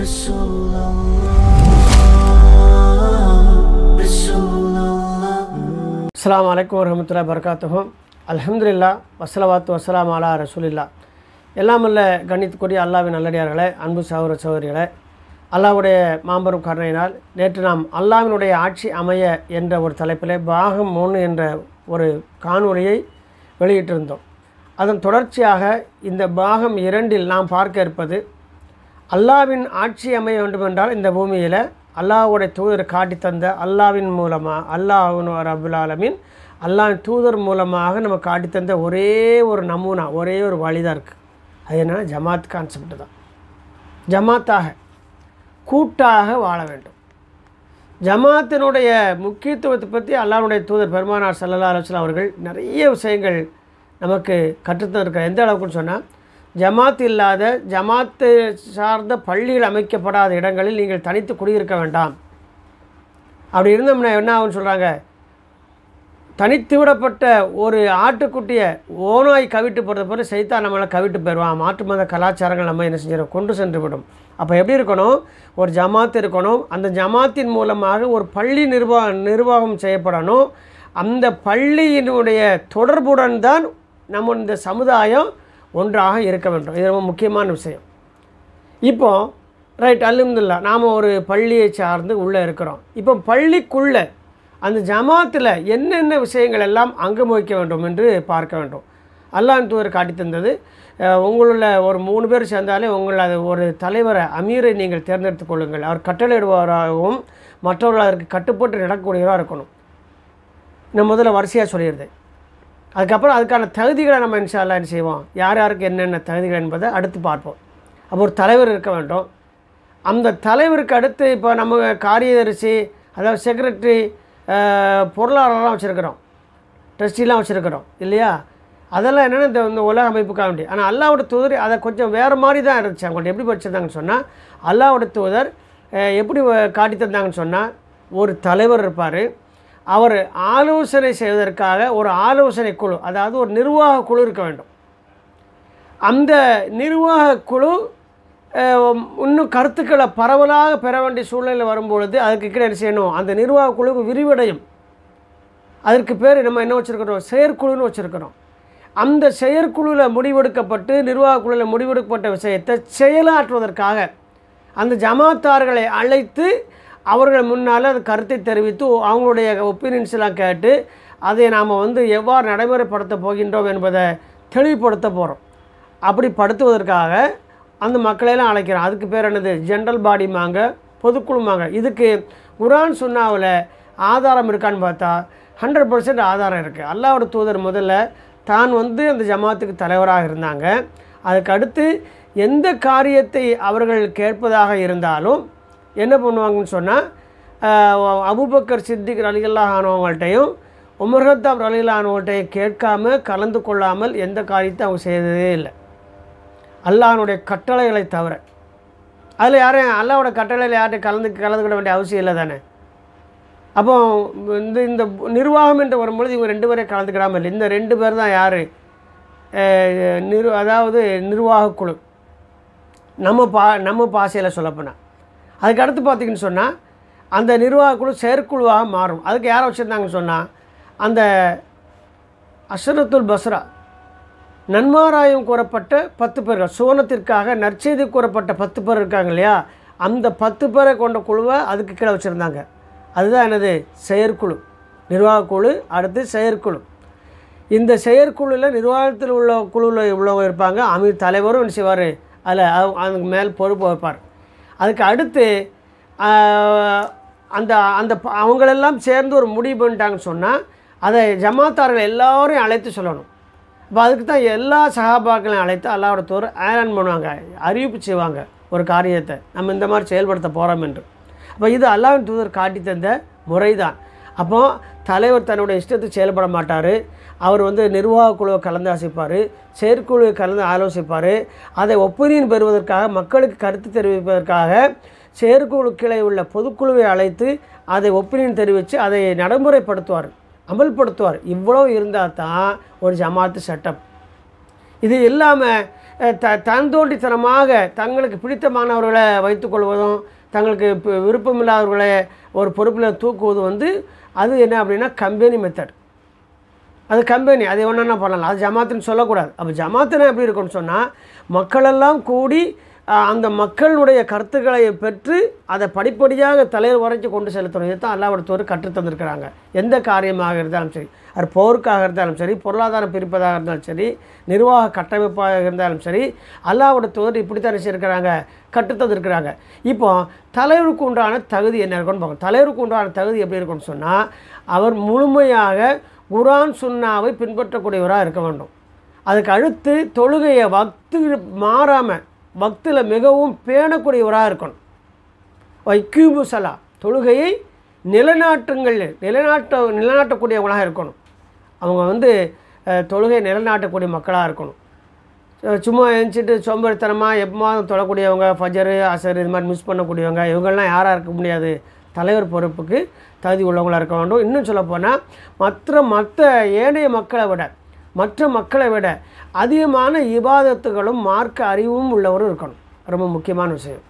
رسول الله رسول الله அஸ்ஸலாமு அலைக்கும் வரமத்துல்லா பரகாத்துஹும் அல்ஹம்துலில்லா வசலவாத்து வசலாம் அலா ரசூலில்லா எல்லாம் அல்ல கணித்துக்குரிய அல்லாவின் நல்லடியார்களே அன்பு சகோதர சகோதரிகளே அல்லாஹ்வுடைய மாபெரும் கருணையினால் நேற்று நாம் அல்லாவினுடைய ஆட்சி அமைய என்ற ஒரு தலைப்பிலே பாகம் ஒன்று என்ற ஒரு காணொளியை வெளியிட்டிருந்தோம் அதன் தொடர்ச்சியாக இந்த பாகம் இரண்டில் நாம் பார்க்க இருப்பது அல்லாவின் ஆட்சி அமைய வேண்டுமென்றால் இந்த பூமியில் அல்லாஹ்வுடைய தூதர் காட்டி தந்த அல்லாவின் மூலமாக அல்லாஹின் ரபுல் ஆலமீன் அல்லாவின் தூதர் மூலமாக நம்ம காட்டி தந்த ஒரே ஒரு நமூனா ஒரே ஒரு வழி தான் இருக்குது அது என்னன்னா ஜமாத் கான்செப்ட் தான் ஜமாத்தாக கூட்டாக வாழ வேண்டும் ஜமாத்தினுடைய முக்கியத்துவத்தை பற்றி அல்லாஹ்வுடைய தூதர் பெருமானார் சல்லல்லா அலுவலாம் அவர்கள் நிறைய விஷயங்கள் நமக்கு கற்றுத்தந்திருக்கார் எந்த அளவுக்குன்னு சொன்னால் ஜமாத் இல்லாத ஜமாத்து சார்ந்த பள்ளிகள் அமைக்கப்படாத இடங்களில் நீங்கள் தனித்து குடியிருக்க வேண்டாம் அப்படி இருந்தோம்னா என்ன ஆகும்னு சொல்கிறாங்க தனித்து விடப்பட்ட ஒரு ஆட்டுக்குட்டியை ஓனாய் கவிட்டு போகிறத போல சைத்தான் நம்மளை கவிட்டு போயிடுவான் மாற்று மத கலாச்சாரங்கள் நம்ம என்ன செஞ்சிடும் கொண்டு சென்று விடும் அப்போ எப்படி இருக்கணும் ஒரு ஜமாத் இருக்கணும் அந்த ஜமாத்தின் மூலமாக ஒரு பள்ளி நிர்வா நிர்வாகம் செய்யப்படணும் அந்த பள்ளியினுடைய தொடர்புடன் தான் நம்ம இந்த சமுதாயம் ஒன்றாக இருக்க வேண்டும் இது ரொம்ப முக்கியமான விஷயம் இப்போ ரைட் அல்ஹம்துலில்லா நாம் ஒரு பள்ளியை சார்ந்து உள்ளே இருக்கிறோம் இப்போ பள்ளிக்குள்ளே அந்த ஜமாத்தில் என்னென்ன விஷயங்கள் எல்லாம் அங்கம் வகிக்க வேண்டும் என்று பார்க்க வேண்டும் அல்லாஹ் தூதர் காட்டி தந்தது அஹ், உங்களுள்ள ஒரு மூணு பேர் சேர்ந்தாலே உங்கள் அது ஒரு தலைவரை அமீரை நீங்கள் தேர்ந்தெடுத்துக் கொள்ளுங்கள் அவர் கட்டளையிடுவாராகவும் மற்றவர்கள் அதற்கு கட்டுப்பட்டு நடக்கக்கூடியவராக இருக்கணும் நான் முதல்ல வரிசையாக சொல்லிடுது அதுக்கப்புறம் அதுக்கான தகுதிகளை நம்ம இன்ஷா அல்லாஹ் என்ன செய்வோம் யார் யாருக்கு என்னென்ன தகுதிகள் என்பதை அடுத்து பார்ப்போம் அப்போ ஒரு தலைவர் இருக்க வேண்டும் அந்த தலைவருக்கு அடுத்து இப்போ நம்ம காரியதரிசி அதாவது செக்ரட்டரி பொருளாளர்லாம் வச்சுருக்கிறோம் ட்ரஸ்டிலாம் வச்சுருக்கிறோம் இல்லையா அதெல்லாம் என்னென்னா இந்த இந்த உலக அமைப்புக்காக வேண்டி ஆனால் அல்லாவோட தூதர் அதை கொஞ்சம் வேறு மாதிரி தான் இருந்துச்சு அவங்கள்ட்ட எப்படி படிச்சிருந்தாங்கன்னு சொன்னால் அல்லாவோட தூதர் அஹ், எப்படி வ- காட்டி தந்தாங்கன்னு சொன்னால் ஒரு தலைவர் இருப்பார் அவர் ஆலோசனை செய்வதற்காக ஒரு ஆலோசனை குழு அதாவது ஒரு நிர்வாக குழு இருக்க வேண்டும் அந்த நிர்வாக குழு அஹ், இன்னும் கருத்துக்களை பரவலாக பெற வேண்டிய சூழ்நிலை வரும்பொழுது அதுக்கு கீழே என்ன செய்யணும் அந்த நிர்வாக குழுவுக்கு விரிவடையும் அதற்கு பேர் நம்ம என்ன வச்சுருக்கிறோம் செயற்குழுன்னு வச்சுருக்கிறோம் அந்த செயற்குழுவில் முடிவெடுக்கப்பட்டு நிர்வாக குழுவில் முடிவெடுக்கப்பட்ட விஷயத்தை செயலாற்றுவதற்காக அந்த ஜமாத்தார்களை அழைத்து அவர்கள் முன்னால் அந்த கருத்தை தெரிவித்து அவங்களுடைய ஒப்பீனியன்ஸ் எல்லாம் கேட்டு அதை நாம் வந்து எவ்வாறு நடைமுறைப்படுத்த போகின்றோம் என்பதை தெளிவுபடுத்த போகிறோம் அப்படி படுத்துவதற்காக அந்த மக்களையெல்லாம் அழைக்கிறோம் அதுக்கு பேர் என்னது ஜென்ரல் பாடிமாங்க பொதுக்குழுமாங்க இதுக்கு குரான் சுன்னாவில் ஆதாரம் இருக்கான்னு பார்த்தா ஹண்ட்ரட் பர்சன்ட் ஆதாரம் இருக்குது அல்லாவோட தூதர் முதல்ல தான் வந்து அந்த ஜமாத்துக்கு தலைவராக இருந்தாங்க அதுக்கு அடுத்து எந்த காரியத்தை அவர்கள் கேட்பதாக இருந்தாலும் என்ன பண்ணுவாங்கன்னு சொன்னால் அபுபக்கர் சித்திக் ரலிகல்லாஹ் ஆனவங்கள்ட்டையும் உமர்ஹத்தாப் ரலிகல்லானவங்கள்ட்டையும் கேட்காம கலந்து கொள்ளாமல் எந்த காரியத்தை அவங்க செய்ததே இல்லை அல்லாஹ்னுடைய கட்டளைகளை தவிர அதில் யாரையும் அல்லாவோட கட்டளையில் யார்கிட்ட கலந்து கலந்துக்கிட வேண்டிய அவசியம் இல்லை தானே அப்போ இந்த இந்த நிர்வாகம் என்று வரும்பொழுது இவங்க ரெண்டு பேரையும் கலந்துக்கிடாமல் இல்லை இந்த ரெண்டு பேர் தான் யார் நிர் அதாவது நிர்வாகக் குழு நம்ம பா நம்ம பாசையில் சொல்லப்போனால் அதுக்கு அடுத்து பார்த்தீங்கன்னு சொன்னால் அந்த நிர்வாகக் குழு செயற்குழுவாக மாறும் அதுக்கு யாரை வச்சுருந்தாங்கன்னு சொன்னால் அந்த அஷரத்துல் பஸ்ரா நன்மாராயம் கூறப்பட்ட பத்து பேர்கள் சுவனத்திற்காக நற்செய்தி கூறப்பட்ட பத்து பேர் இருக்காங்க இல்லையா அந்த பத்து பேரை கொண்ட குழுவை அதுக்கு கீழே வச்சுருந்தாங்க அதுதான் என்னது செயற்குழு நிர்வாகக்குழு அடுத்து செயற்குழு இந்த செயற்குழுவில் நிர்வாகத்தில் உள்ள குழுவில் உள்ளவங்க இருப்பாங்க அமீர் தலைவரும் என்ன செய்வார் அதில் அதுக்கு மேல் பொறுப்பு வைப்பார் அதுக்கு அடுத்து ஆஹ், அந்த அந்த ப- அவங்களெல்லாம் சேர்ந்து ஒரு முடிவு பண்ணிட்டாங்கன்னு சொன்னால் அதை ஜமாத்தார்கள் எல்லாரையும் அழைத்து சொல்லணும் அப்போ அதுக்கு தான் எல்லா சகாபாக்களையும் அழைத்து அல்லாவோட தோர் ஆலன் பண்ணுவாங்க அறிவிப்பு செய்வாங்க ஒரு காரியத்தை நம்ம இந்த மாதிரி செயல்படுத்த போகிறோம் என்று அப்போ இது அல்லாவின் தூதர் காட்டி தந்த முறை தான் அப்போ தலைவர் தன்னுடைய இஷ்டத்துக்கு செயல்பட மாட்டார் அவர் வந்து நிர்வாக குழுவை கலந்து ஆசிப்பார் செயற்குழுவை கலந்து ஆலோசிப்பார் அதை ஒப்பீனியன் பெறுவதற்காக மக்களுக்கு கருத்து தெரிவிப்பதற்காக செயற்குழு கீழே உள்ள பொதுக்குழுவை அழைத்து அதை ஒப்பீனியன் தெரிவித்து அதை நடைமுறைப்படுத்துவார் அமல்படுத்துவார் இவ்வளோ இருந்தால் தான் ஒரு ஜமாத்து செட்டப் இது இல்லாமல் அஹ், த தந்தோண்டித்தனமாக தங்களுக்கு பிடித்தமானவர்களை வைத்துக்கொள்வதும் தங்களுக்கு இப்போ விருப்பமில்லாதவர்களை ஒரு பொறுப்பில் தூக்குவதும் வந்து அது என்ன அப்படின்னா கம்பெனி மெத்தட் அது கம்பெனி அது ஒன்றா பண்ணலாம் அது ஜமாத்துன்னு சொல்லக்கூடாது அப்போ ஜமாத்துனா எப்படி இருக்கும்னு சொன்னால் மக்களெல்லாம் கூடி அஹ், அந்த மக்களுடைய கருத்துக்களை பெற்று அதை படிப்படியாக தலைவர் வரைக்கும் கொண்டு செலுத்தணும் இதுதான் அல்லாவிடத்தோர் கற்றுத் தந்திருக்கிறாங்க எந்த காரியமாக இருந்தாலும் சரி அது போருக்காக இருந்தாலும் சரி பொருளாதாரம் பிரிப்பதாக இருந்தாலும் சரி நிர்வாக கட்டமைப்பாக இருந்தாலும் சரி அல்லாவிடத்தோர் இப்படி தான் செய்யிருக்கிறாங்க கற்றுத் தந்திருக்கிறாங்க இப்போ தலைவருக்கு உண்டான தகுதி என்ன இருக்குன்னு பார்க்கணும் தலைவருக்கு உண்டான தகுதி எப்படி இருக்குன்னு சொன்னால் அவர் முழுமையாக குரான் சுன்னாவை பின்பற்றக்கூடியவராக இருக்க வேண்டும் அதுக்கு அடுத்து தொழுகையை வக்து மாறாமல் பக்தில் மிகவும் பேணக்கூடியவராக இருக்கணும் வைக்கூபு சலா தொழுகையை நிலநாட்டுங்கள் நிலநாட்ட நிலநாட்டக்கூடியவங்களாக இருக்கணும் அவங்க வந்து அஹ், தொழுகை நிலநாட்டக்கூடிய மக்களாக இருக்கணும் அஹ், சும்மா எழுந்திரிச்சிட்டு சோம்பேறித்தனமாக எப்போதும் தொழக்கூடியவங்க ஃபஜரு அசர் இது மாதிரி மிஸ் பண்ணக்கூடியவங்க இவங்கெல்லாம் யாராக இருக்க முடியாது தலைவர் பொறுப்புக்கு தகுதி உள்ளவங்களாக இருக்க வேண்டும் இன்னும் சொல்லப்போனால் மற்ற மற்ற ஏனைய மக்களை விட மற்ற மக்களை விட அதிகமான இபாதத்துகளும் மார்க்க அறிவும் உள்ளவரும் இருக்கணும் ரொம்ப முக்கியமான விஷயம்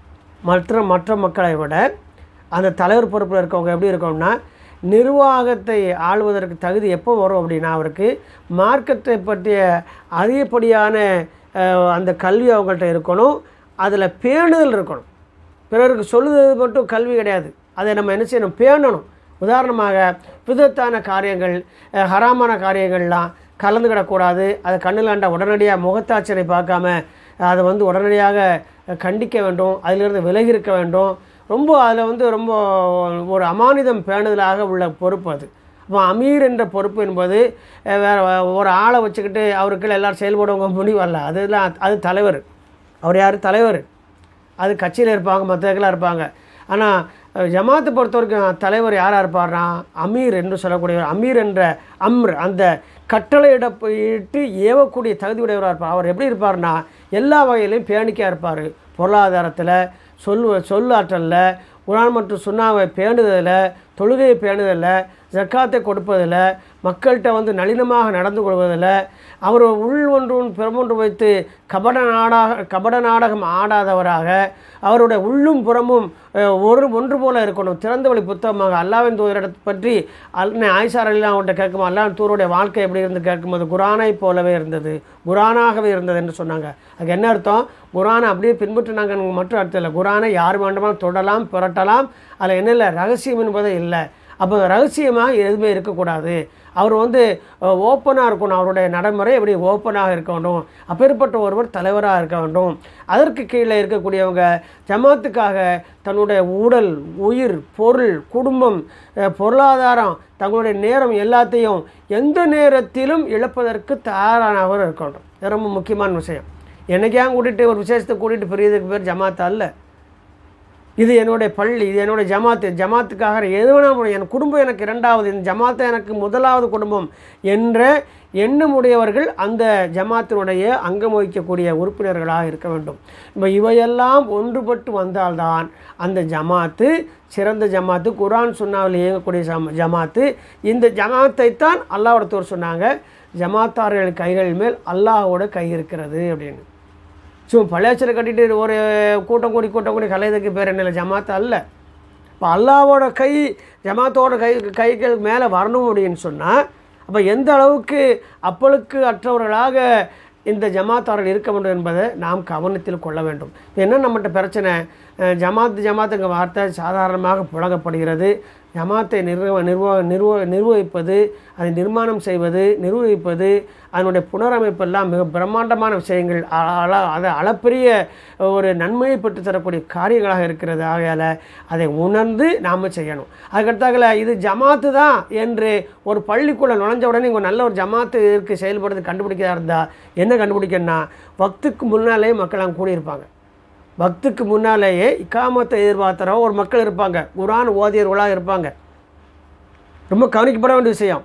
மற்ற மற்ற மக்களை விட அந்த தலைவர் பொறுப்பில் இருக்கவங்க எப்படி இருக்கணும்னா நிர்வாகத்தை ஆள்வதற்கு தகுதி எப்போ வரும் அப்படின்னா அவருக்கு மார்க்கத்தை பற்றிய அதிகப்படியான அஹ், அந்த கல்வி அவங்கள்ட்ட இருக்கணும் அதில் பேணுதல் இருக்கணும் பிறருக்கு சொல்லுறது மட்டும் கல்வி கிடையாது அதை நம்ம என்ன செய்யணும் பேணணும் உதாரணமாக விதத்தான காரியங்கள் அஹ், ஹராமான காரியங்கள்லாம் கலந்துக்கிடக்கூடாது அதை கண்ணிலாண்ட உடனடியாக முகத்தாட்சியை பார்க்காம அதை வந்து உடனடியாக கண்டிக்க வேண்டும் அதிலிருந்து விலகி இருக்க வேண்டும் ரொம்ப அதில் வந்து ரொம்ப ஒரு அமானிதம் பேணுதலாக உள்ள பொறுப்பு அது அப்போ அமீர் என்ற பொறுப்பு என்பது அஹ், வேற ஒரு ஆளை வச்சுக்கிட்டு அவருக்குள்ள எல்லாரும் செயல்படுவங்க முடிவல்ல அதெல்லாம் அது தலைவர் அவர் யார் தலைவர் அது கட்சியில் இருப்பாங்க மற்றவர்களாக இருப்பாங்க ஆனால் ஜமாத்தை பொறுத்த வரைக்கும் தலைவர் யாராக இருப்பார்னா அமீர் என்று சொல்லக்கூடியவர் அமீர் என்ற அம்ர் அந்த கட்டளையிடப்பட்டு ஏவக்கூடிய தகுதியுடையவராக இருப்பார் அவர் எப்படி இருப்பார்னா எல்லா வகையிலையும் பேணிக்கையாக இருப்பார் பொருளாதாரத்தில் சொல் சொல்லாற்றலில் குரான் மற்றும் சுண்ணாவை பேணுதலில் தொழுகையை பேணுதலில் ஜக்காத்தை கொடுப்பதில் மக்கள்கிட்ட வந்து நளினமாக நடந்து கொள்வதில் அவர் உள் ஒன்றும் புறமொன்று வைத்து கபட நாடாக கபட நாடகம் ஆடாதவராக அவருடைய உள்ளும் புறமும் அஹ், ஒரு ஒன்று போல இருக்கணும் திறந்த வழி புத்தகமாக அல்லாவின் தூதரிடத்தை பற்றி அல் ஆயிஷார் அலிலாம் அவன்கிட்ட கேட்கும் அல்லாவின் தூருடைய வாழ்க்கை எப்படி இருந்து கேட்கும்போது குரானை போலவே இருந்தது குரானாகவே இருந்தது என்று சொன்னாங்க அதுக்கு என்ன அர்த்தம் குரானை அப்படியே பின்பற்றினாங்க மட்டும் அர்த்தம் இல்லை குரானை யார் வேண்டுமானாலும் தொடலாம் புரட்டலாம் அதில் என்ன இல்லை ரகசியம் என்பதே இல்லை அப்போ ரகசியமாக எதுவுமே இருக்கக்கூடாது அவர் வந்து ஓப்பனாக இருக்கணும் அவருடைய நடைமுறை எப்படி ஓப்பனாக இருக்க வேண்டும் அப்பேற்பட்ட ஒருவர் தலைவராக இருக்க வேண்டும் அதற்கு கீழே இருக்கக்கூடியவங்க ஜமாத்துக்காக தன்னுடைய உடல் உயிர் பொருள் குடும்பம் அஹ், பொருளாதாரம் தங்களுடைய நேரம் எல்லாத்தையும் எந்த நேரத்திலும் இழப்பதற்கு தயாரானவர் இருக்க வேண்டும் இது ரொம்ப முக்கியமான விஷயம் என்னைக்காக கூட்டிகிட்டு ஒரு விசேஷத்தை கூட்டிகிட்டு பெரியதுக்கு பேர் ஜமாத்தா அல்ல இது என்னுடைய பள்ளி இது என்னுடைய ஜமாத்து ஜமாத்துக்காக எது வேணால் முடியும் என் குடும்பம் எனக்கு இரண்டாவது இந்த ஜமாத்தை எனக்கு முதலாவது குடும்பம் என்ற எண்ணமுடையவர்கள் அந்த ஜமாத்தினுடைய அங்கம் வகிக்கக்கூடிய உறுப்பினர்களாக இருக்க வேண்டும் இப்போ இவையெல்லாம் ஒன்றுபட்டு வந்தால்தான் அந்த ஜமாத்து சிறந்த ஜமாத்து குரான் சுன்னாவில் இயங்கக்கூடிய ஜம ஜமாத்து இந்த ஜமாத்தை தான் அல்லாஹ்வுடைய சொன்னாங்க ஜமாத்தார்கள் கைகள் மேல் அல்லாஹ்வோட கை இருக்கிறது அப்படின்னு சும்மா பழையாச்சலை கட்டிட்டு ஒரு கூட்டம் கூடி கூட்டம் கூடி கலையதுக்கு பேர் என்ன இல்லை ஜமாத்தா அல்ல இப்போ அல்லாவோட கை ஜமாத்தோட கை கைகள் மேலே வரணும் அப்படின்னு சொன்னால் அப்போ எந்த அளவுக்கு அப்பளுக்கு அற்றவர்களாக இந்த ஜமாத்தார்கள் இருக்க வேண்டும் என்பதை நாம் கவனத்தில் கொள்ள வேண்டும் இப்போ என்ன நம்மகிட்ட பிரச்சனை அஹ் ஜமாத் ஜமாத்துங்க வார்த்தை சாதாரணமாக புழங்கப்படுகிறது ஜமாத்தை நிர்வ நிர்வ நிர்வ நிர்வகிப்பது அதை நிர்மாணம் செய்வது நிர்வகிப்பது அதனுடைய புனரமைப்பெல்லாம் மிக பிரம்மாண்டமான விஷயங்கள் அ- அள அதை அளப்பெரிய ஒரு நன்மையை பெற்று தரக்கூடிய காரியங்களாக இருக்கிறது ஆகையால் அதை உணர்ந்து நாம் செய்யணும் அதுக்கடுத்தாகல இது ஜமாத்து தான் என்று ஒரு பள்ளிக்குள்ளே நுழைஞ்ச உடனே இங்கே நல்ல ஒரு ஜமாத்து இருக்கு செயல்படுறது கண்டுபிடிக்கிறதா இருந்தால் என்ன கண்டுபிடிக்கணும்னா வக்துக்கு முன்னாலே மக்கள் அங்கே கூடியிருப்பாங்க பக்துக்கு முன்னாலேயே இக்காமத்தை எதிர்பார்த்துற ஒரு மக்கள் இருப்பாங்க குரான் ஓதியர்களாக இருப்பாங்க ரொம்ப கவனிக்கப்பட வேண்டிய விஷயம்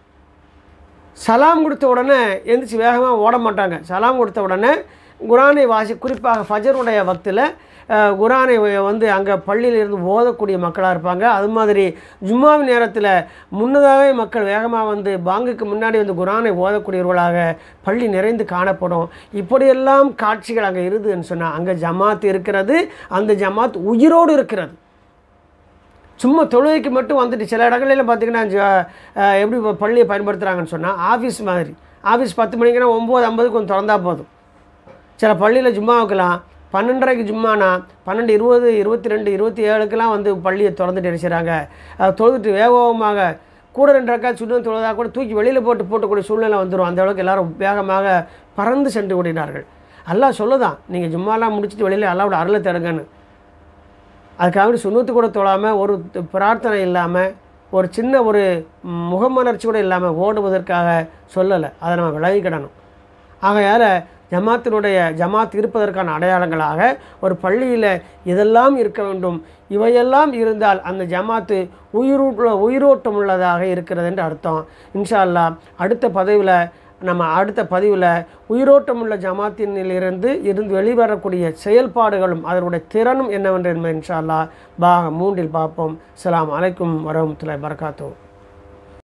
சலாம் கொடுத்த உடனே எந்திரிச்சு வேகமாக ஓட மாட்டாங்க சலாம் கொடுத்த உடனே குரானை வாசி குறிப்பாக ஃபஜருடைய வக்தில் அஹ், குரானை வ- வந்து அங்கே பள்ளியில் இருந்து ஓதக்கூடிய மக்களாக இருப்பாங்க அது மாதிரி ஜும்மாவின் நேரத்தில் முன்னதாகவே மக்கள் வேகமாக வந்து பாங்குக்கு முன்னாடி வந்து குரானை ஓதக்கூடியவர்களாக பள்ளி நிறைந்து காணப்படும் இப்படியெல்லாம் காட்சிகள் அங்கே இருக்குதுன்னு சொன்னால் அங்கே ஜமாத் இருக்கிறது அந்த ஜமாத் உயிரோடு இருக்கிறது சும்மா தொழுகைக்கு மட்டும் வந்துட்டு சில இடங்களில் பார்த்தீங்கன்னா ஜ- அஹ் எப்படி இப்ப பள்ளியை பயன்படுத்துகிறாங்கன்னு சொன்னால் ஆஃபீஸ் மாதிரி ஆஃபீஸ் பத்து மணிக்குன்னா ஒம்பது ஐம்பதுக்கு கொஞ்சம் திறந்தா போதும் சில பள்ளியில் ஜும்மா வைக்கலாம் பன்னெண்டரைக்கு ஜும்மானா பன்னெண்டு இருபது இருபத்தி ரெண்டு இருபத்தி ஏழுக்கெல்லாம் வந்து பள்ளியை திறந்துட்டு அடிச்சிடறாங்க தொழுதுட்டு வேகமாக கூட ரெண்டு ரக்கா சுண்ண தொழுதா கூட தூக்கி வெளியில் போட்டு போட்டக்கூடிய சூழ்நிலை வந்துடும் அந்த அளவுக்கு எல்லாரும் வேகமாக பறந்து சென்று விடுகிறார்கள் அல்லாஹ் சொல்லுதான் நீங்கள் ஜும்மாலாம் முடிச்சுட்டு வெளியில் அல்லாவோட அருளை தேடுங்கன்னு அதுக்காக சுண்ணத்து கூட தொழாமல் ஒரு த- பிரார்த்தனை இல்லாமல் ஒரு சின்ன ஒரு ம், முகமலர்ச்சி கூட இல்லாமல் ஓடுவதற்காக சொல்லலை அதை நம்ம விலகிக்கிடணும் ஆகையால் ஜமாத்தினுடைய ஜமாத் இருப்பதற்கான அடையாளங்களாக ஒரு பள்ளியில் இதெல்லாம் இருக்க வேண்டும் இவையெல்லாம் இருந்தால் அந்த ஜமாத்து உயிரூட்ட உயிரோட்டம் உள்ளதாக இருக்கிறது என்று அர்த்தம் இன்ஷா அல்லாஹ் அடுத்த பதவியில் நம்ம அடுத்த பதிவில் உயிரோட்டம் உள்ள ஜமாத்தினிலிருந்து இருந்து வெளிவரக்கூடிய செயல்பாடுகளும் அதனுடைய திறனும் என்னவென்று என்பதை இன்ஷா அல்லாஹ் பாகம் மூன்றில் பார்ப்போம் அஸ்ஸலாமு அலைக்கும் வரஹ்மத்துல்லாஹி வரகாத்தூ